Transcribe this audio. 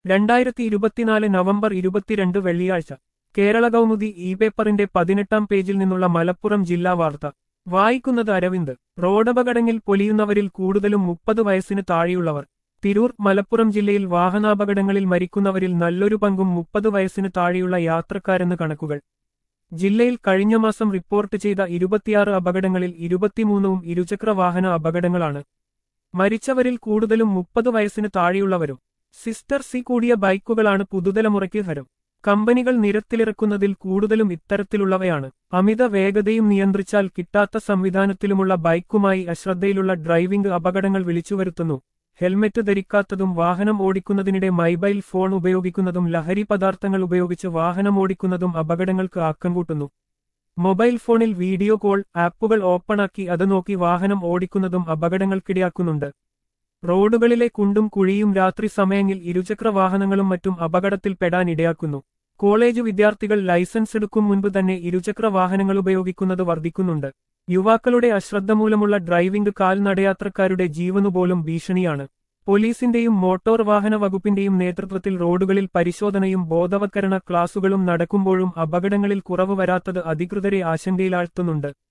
രണ്ടായിരത്തി ഇരുപത്തിനാല് നവംബർ ഇരുപത്തിരണ്ട് വെള്ളിയാഴ്ച കേരള കൗമുദി ഇ പേപ്പറിന്റെ പതിനെട്ടാം പേജിൽ നിന്നുള്ള മലപ്പുറം ജില്ലാ വാർത്ത വായിക്കുന്നത് അരവിന്ദ് റോഡപകടങ്ങളിൽ പൊലിയുന്നവരിൽ കൂടുതലും മുപ്പത് വയസ്സിന് താഴെയുള്ളവർ തിരൂർ മലപ്പുറം ജില്ലയിൽ വാഹനാപകടങ്ങളിൽ മരിക്കുന്നവരിൽ നല്ലൊരു പങ്കും മുപ്പത് വയസ്സിന് താഴെയുള്ള യാത്രക്കാരെന്ന് കണക്കുകൾ ജില്ലയിൽ കഴിഞ്ഞ മാസം റിപ്പോർട്ട് ചെയ്ത ഇരുപത്തിയാറ് അപകടങ്ങളിൽ ഇരുപത്തിമൂന്നും ഇരുചക്ര വാഹന അപകടങ്ങളാണ് മരിച്ചവരിൽ കൂടുതലും മുപ്പത് വയസ്സിന് താഴെയുള്ളവരും സിസ്റ്റർ സി കൂടിയ ബൈക്കുകളാണ് പുതുതലമുറയ്ക്ക് ഹരം കമ്പനികൾ നിരത്തിലിറക്കുന്നതിൽ കൂടുതലും ഇത്തരത്തിലുള്ളവയാണ് അമിത വേഗതയും നിയന്ത്രിച്ചാൽ കിട്ടാത്ത സംവിധാനത്തിലുമുള്ള ബൈക്കുമായി അശ്രദ്ധയിലുള്ള ഡ്രൈവിംഗ് അപകടങ്ങൾ വിളിച്ചുവരുത്തുന്നു ഹെൽമറ്റ് ധരിക്കാത്തതും വാഹനം ഓടിക്കുന്നതിനിടെ മൊബൈൽ ഫോൺ ഉപയോഗിക്കുന്നതും ലഹരി പദാർത്ഥങ്ങൾ ഉപയോഗിച്ച് വാഹനം ഓടിക്കുന്നതും അപകടങ്ങൾക്ക് ആക്കം കൂട്ടുന്നു മൊബൈൽ ഫോണിൽ വീഡിയോ കോൾ ആപ്പുകൾ ഓപ്പണാക്കി അത് നോക്കി വാഹനം ഓടിക്കുന്നതും അപകടങ്ങൾക്കിടയാക്കുന്നുണ്ട് റോഡുകളിലെ കുണ്ടും കുഴിയും രാത്രി സമയങ്ങളിൽ ഇരുചക്ര വാഹനങ്ങളും മറ്റും അപകടത്തിൽപ്പെടാൻ ഇടയാക്കുന്നു കോളേജ് വിദ്യാർത്ഥികൾ ലൈസൻസ് എടുക്കും മുൻപ് തന്നെ ഇരുചക്ര വാഹനങ്ങൾ ഉപയോഗിക്കുന്നത് വർദ്ധിക്കുന്നുണ്ട് യുവാക്കളുടെ അശ്രദ്ധ മൂലമുള്ള ഡ്രൈവിംഗ് കാൽനടയാത്രക്കാരുടെ ജീവനുപോലും ഭീഷണിയാണ് പോലീസിന്റെയും മോട്ടോർ വാഹന വകുപ്പിന്റെയും നേതൃത്വത്തിൽ റോഡുകളിൽ പരിശോധനയും ബോധവത്കരണ ക്ലാസുകളും നടക്കുമ്പോഴും അപകടങ്ങളിൽ കുറവ് വരാത്തത് അധികൃതരെ ആശങ്കയിലാഴ്ത്തുന്നുണ്ട്